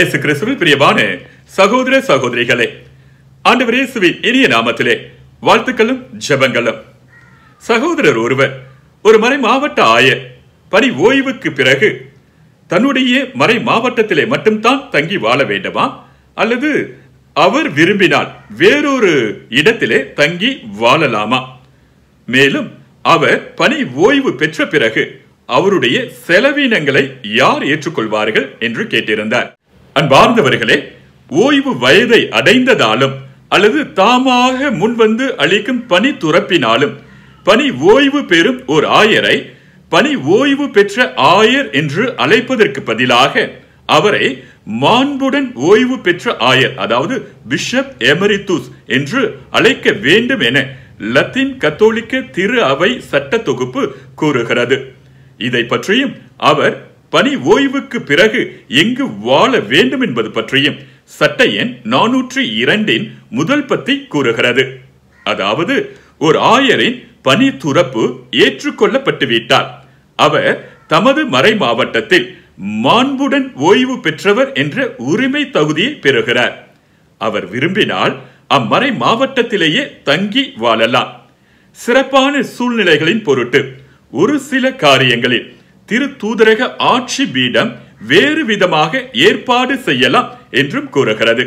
இயேசு கிறிஸ்துவில் பிரியமான சகோதர சகோதரிகளே ஆண்டவர் இயேசுவின் இனிய நாமத்திலே வாழ்த்துக்களும் ஜெபங்களும் சகோதரர் ஒருவர் ஒரு மறை மாவட்ட ஆயர் பணி ஓய்வுக்கு பிறகு தன்னுடைய மறை மாவட்டத்திலே மட்டும்தான் தங்கி வாழ வேண்டுமா அல்லது அவர் விரும்பினால் வேறொரு இடத்திலே தங்கி வாழலாமா மேலும் அவர் பணி ஓய்வு பெற்ற பிறகு அவருடைய செலவினங்களை யார் ஏற்றுக்கொள்வார்கள் என்று கேட்டிருந்தார் அன்பார்ந்தவர்களே ஓய்வு வயதை அடைந்ததாலும் அல்லது தாமாக முன்வந்து அளிக்கும் பணி துறப்பினாலும் பணி ஓய்வு பெறும் ஒரு ஆயரை பணி ஓய்வு பெற்ற ஆயர் என்று அழைப்பதற்கு பதிலாக அவரை மாண்புடன் ஓய்வு பெற்ற ஆயர் அதாவது பிஷப் எமரித்துஸ் என்று அழைக்க வேண்டும் என லத்தீன் கத்தோலிக்க திரு அவை சட்ட தொகுப்பு கூறுகிறது இதை பற்றியும் அவர் பணி ஓய்வுக்கு பிறகு எங்கு வாழ வேண்டும் என்பது பற்றியும் சட்ட எண் நானூற்றி இரண்டின் முதல் பத்தி கூறுகிறது அதாவது ஒரு ஆயரின் பணி துறப்பு ஏற்றுக்கொள்ளப்பட்டு விட்டார் அவர் தமது மறை மாவட்டத்தில் மாண்புடன் ஓய்வு பெற்றவர் என்ற உரிமை தகுதியை பெறுகிறார் அவர் விரும்பினால் அம்மறை மாவட்டத்திலேயே தங்கி வாழலாம் சிறப்பான சூழ்நிலைகளின் பொருட்டு ஒரு சில காரியங்களில் திரு தூதரக ஆட்சி பீடம் வேறு விதமாக ஏற்பாடு செய்யலாம் என்றும் கூறுகிறது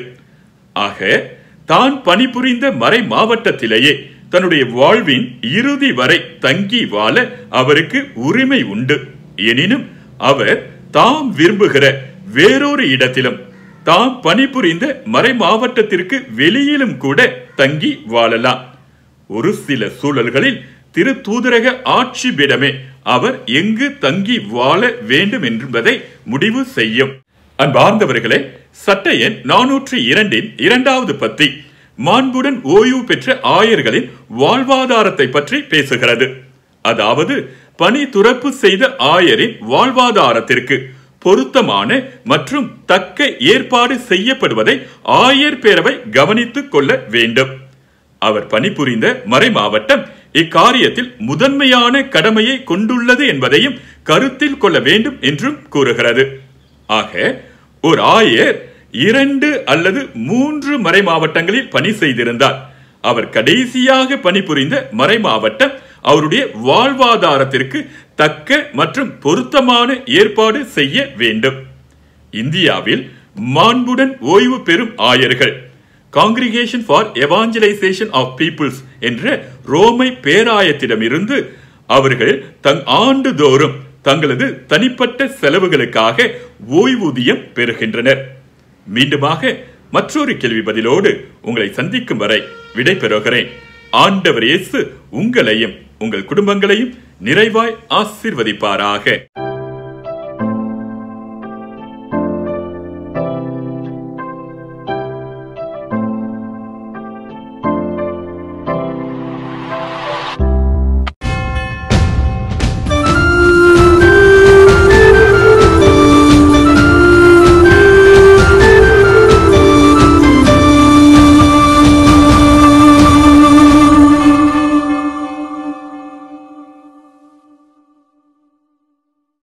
ஆக தான் பணிபுரிந்த மறை மாவட்டத்திலேயே தன்னுடைய வாழ்வின் இறுதி வரை தங்கி வாழ அவருக்கு உரிமை உண்டு எனினும் அவர் தாம் விரும்புகிற வேறொரு இடத்திலும் தாம் பணிபுரிந்த மறை மாவட்டத்திற்கு வெளியிலும் கூட தங்கி வாழலாம் ஒரு சில சூழல்களில் திரு தூதரக ஆட்சி பீடமே அவர் எங்கு தங்கி வாழ வேண்டும் என்பதை முடிவு செய்யும் அன்பார்ந்தவர்களே சட்ட எண் நானூற்றி இரண்டின் இரண்டாவது பத்தி மாண்புடன் ஓய்வு பெற்ற ஆயர்களின் வாழ்வாதாரத்தை பற்றி பேசுகிறது அதாவது பணி துறப்பு செய்த ஆயரின் வாழ்வாதாரத்திற்கு பொருத்தமான மற்றும் தக்க ஏற்பாடு செய்யப்படுவதை ஆயர் பேரவை கவனித்துக் கொள்ள வேண்டும் அவர் பணிபுரிந்த மறை மாவட்டம் இக்காரியத்தில் முதன்மையான கடமையை கொண்டுள்ளது என்பதையும் கருத்தில் கொள்ள வேண்டும் என்றும் கூறுகிறது ஆக ஒரு ஆயர் இரண்டு அல்லது மூன்று மறை மாவட்டங்களில் பணி செய்திருந்தார் அவர் கடைசியாக பணிபுரிந்த மறை மாவட்டம் அவருடைய வாழ்வாதாரத்திற்கு தக்க மற்றும் பொருத்தமான ஏற்பாடு செய்ய வேண்டும் இந்தியாவில் மாண்புடன் ஓய்வு பெறும் ஆயர்கள் Congregation for Evangelisation of Peoples என்ற ரோமை பேராயத்திடமிருந்து அவர்கள் தங் ஆண்டுதோறும் தங்களது தனிப்பட்ட செலவுகளுக்காக ஓய்வூதியம் பெறுகின்றனர் மீண்டுமாக மற்றொரு கேள்வி பதிலோடு உங்களை சந்திக்கும் வரை விடை பெறுகிறேன் ஆண்டவர் இயேசு உங்களையும் உங்கள் குடும்பங்களையும் நிறைவாய் ஆசிர்வதிப்பாராக